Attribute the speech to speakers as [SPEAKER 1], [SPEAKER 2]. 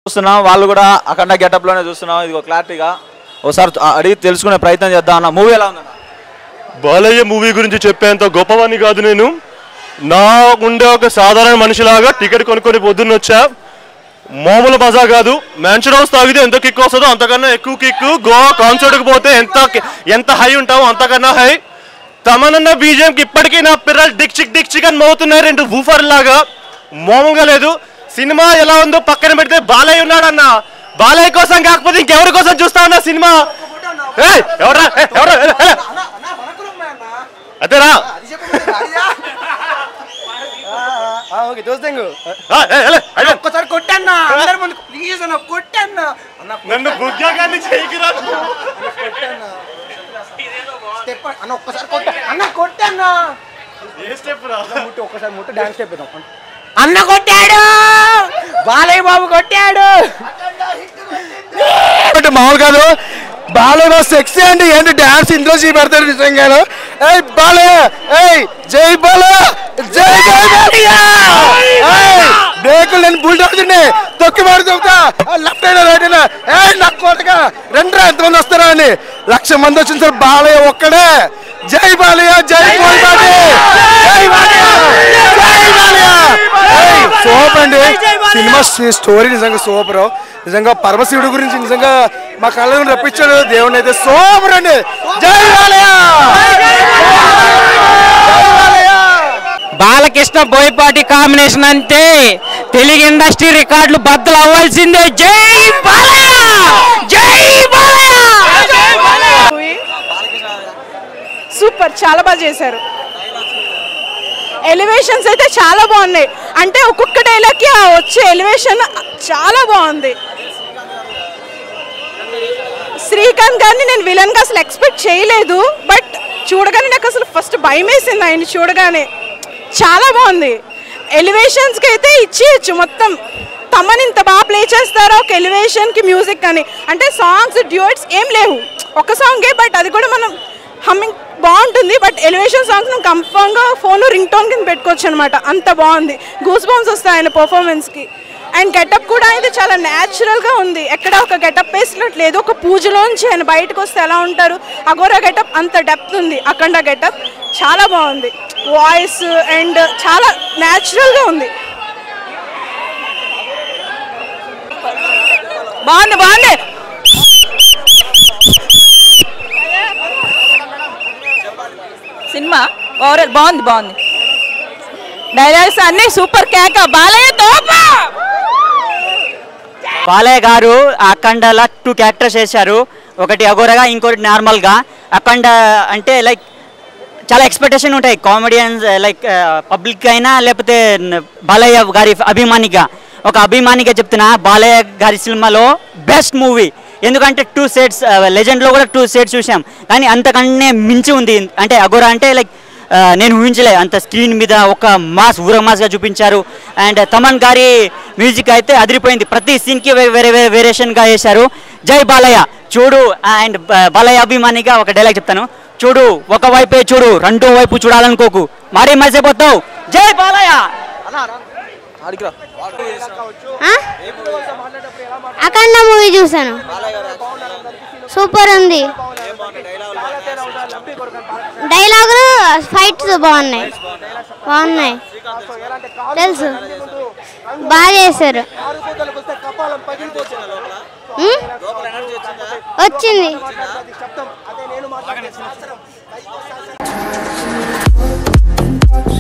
[SPEAKER 1] చూస్తున్నాం వాళ్ళు కూడా అఖండ గెటప్ లోనే చూస్తున్నాం ఇది క్లారిటీగా ఒకసారి ఆ- అడిగి తెలుసుకునే ప్రయత్నం చేద్దాం అన్న మూవీ ఎలా ఉందన్న
[SPEAKER 2] బాలయ్య మూవీ గురించి చెప్పేంత గొప్పవాణ్ణి కాదు నేను నా ఉండే ఒక సాధారణ మనిషిలాగా టికెట్ కొనుక్కొని పొద్దున్న వచ్చా మామూలు మజా కాదు మ్యాన్షన్ హౌస్ తాగితే ఎంత కిక్ వస్తుందో అంతకన్నా ఎక్కువ కిక్ గోవా కాన్సర్ట్కి పోతే ఎంత ఎంత హై ఉంటామో అంతకన్నా హై తమనన్న బీజేఎంకి ఇప్పటికీ నా పిల్లలు డిక్ చిక్ డిక్ చిక్ అని మోగుతున్నాయి రెండు ఊఫర్ లాగా మామూలుగా లేదు సినిమా ఎలా ఉందో పక్కన పెడితే బాలయ్య ఉన్నాడన్న బాలయ్య కోసం కాకపోతే ఇంకెవరి కోసం చూస్తా ఉన్నా సినిమా ఏయ్, ఎవరా ఏయ్, ఎవరా ఏయ్, ఏయ్. అదేరా
[SPEAKER 3] ఓకే దోస్తంగు
[SPEAKER 2] ఆ, ఏయ్, ఏయ్, ఏయ్,
[SPEAKER 3] ఒక్కసారి కొట్టన్నా అందరి ముందు ప్లీజ్ అన్న కొట్టన్నా అన్న
[SPEAKER 2] నన్ను బుగ్గాగాన్ని చేయకిరా
[SPEAKER 3] స్టెప్ అన్న ఒక్కసారి కొట్ట అన్న కొట్టన్నా
[SPEAKER 2] ఏ స్టెప్ రా
[SPEAKER 3] ముట్టు ఒక్కసారి ముట్టు డాన్స్ స్టెప్ ఇద్దాం అన్న కొట్టాడు బాలయ్య బాబు కొట్టాడు అంటే మామూలు కాదు బాలయ్య బాబు సెక్సీ అండి ఏంటి డాన్స్ ఇంట్లో చూపెడతారు నిజంగా ఏయ్ బాలయ్య ఏయ్ జై బాలయ్య జై జై బాలయ్య ఏయ్ బ్రేకులు నేను బుల్ అవుతుండే తొక్కి మారి చెబుతా లెఫ్ట్ అయినా రైట్ అయినా ఏయ్ నాకు కొట్టగా రెండురా ఎంతమంది వస్తారా అని లక్ష మంది వచ్చిన సార్ బాలయ్య ఒక్కడే జై బాలయ్య జై పోల్పాటి జై బాలయ్య జై బాలయ్య ఏయ్, సూపర్ అండి సినిమా స్టో- స్టోరీ నిజంగా సూపర్ నిజంగా పరమశివుడి గురించి నిజంగా మా కళ్ళను రప్పించాడు దేవుడిని అయితే సూపర్ అండి జై బాలయ్య జై బాలయ్య
[SPEAKER 4] బాలకృష్ణ బోయపాటి కాంబినేషన్ అంటే తెలుగు ఇండస్ట్రీ రికార్డులు బద్దలు అవ్వాల్సిందే జై బాలయ్య జై బాలయ్య
[SPEAKER 5] సూపర్ చాలా బాగా చేశారు ఎలివేషన్స్ అయితే చాలా బాగున్నాయి అంటే ఒక్కొక్క డైలాగ్కి ఆ వచ్చే ఎలివేషన్ చాలా బాగుంది శ్రీకాంత్ గారిని నేను విలన్గా అసలు ఎక్స్పెక్ట్ చేయలేదు బట్ చూడగానే నాకు అసలు ఫస్ట్ భయం వేసింది ఆయన చూడగానే చాలా బాగుంది ఎలివేషన్స్కి అయితే ఇచ్చేయచ్చు మొత్తం తమని ఇంత బాగా ప్లే చేస్తారా ఒక ఎలివేషన్కి మ్యూజిక్ అని అంటే సాంగ్స్ డ్యూట్స్ ఏం లేవు ఒక సాంగే బట్ అది కూడా మనం హమ్మింగ్ బాగుంటుంది బట్ ఎలివేషన్ సాంగ్స్ మనం కన్ఫర్మ్గా ఫోన్ రింగ్ టోన్ కింద పెట్టుకోవచ్చు అనమాట అంత బాగుంది గూస్ బాంబ్స్ వస్తాయి ఆయన పర్ఫార్మెన్స్కి అండ్ గెటప్ కూడా అయితే చాలా న్యాచురల్గా ఉంది ఎక్కడ ఒక గెటప్ వేసినట్లేదు ఒక పూజలోంచి ఆయన బయటకు వస్తే ఎలా ఉంటారు అగోరా గెటప్ అంత డెప్త్ ఉంది అఖండ గెటప్ చాలా బాగుంది వాయిస్ అండ్ చాలా న్యాచురల్గా ఉంది బాగుంది బాగుంది సినిమా ఓవరాల్ బాగుంది బాగుంది డైలాగ్స్ అన్ని సూపర్ కేక బాలయ్య తోప
[SPEAKER 4] బాలయ్య గారు అఖండలా టూ క్యారెక్టర్స్ చేశారు ఒకటి అఘోరగా ఇంకోటి నార్మల్గా అఖండ అంటే లైక్ చాలా ఎక్స్పెక్టేషన్ ఉంటాయి కామెడియన్స్ లైక్ పబ్లిక్ అయినా లేకపోతే న- బాలయ్య గారి అభిమానిగా ఒక అభిమానిగా చెప్తున్నా బాలయ్య గారి సినిమాలో బెస్ట్ మూవీ ఎందుకంటే టూ సెట్స్ లెజెండ్లో కూడా టూ సెట్స్ చూసాం కానీ అంతకన్నా మించి ఉంది అంటే అఘోర అంటే లైక్ ఆ, నేను ఊహించలే అంత స్క్రీన్ మీద ఒక మాస్ ఊర మాస్గా చూపించారు అండ్ తమన్ గారి మ్యూజిక్ అయితే అదిరిపోయింది ప్రతి సీన్కి వేరే వేరే వేరియేషన్గా వేశారు జై బాలయ్య చూడు అండ్ బాలయ్య అభిమానిగా ఒక డైలాగ్ చెప్తాను చూడు ఒక వైపే చూడు రెండో వైపు చూడాలనుకోకు మరీ మర్చిపోతావు జై బాలయ్య
[SPEAKER 1] ఆడికిరా
[SPEAKER 6] అఖండ మూవీ చూసాను సూపర్ ఉంది డైలాగులు ఫైట్స్ బాగున్నాయి బాగున్నాయి తెలుసు బాగా చేశారు ఉం? వచ్చింది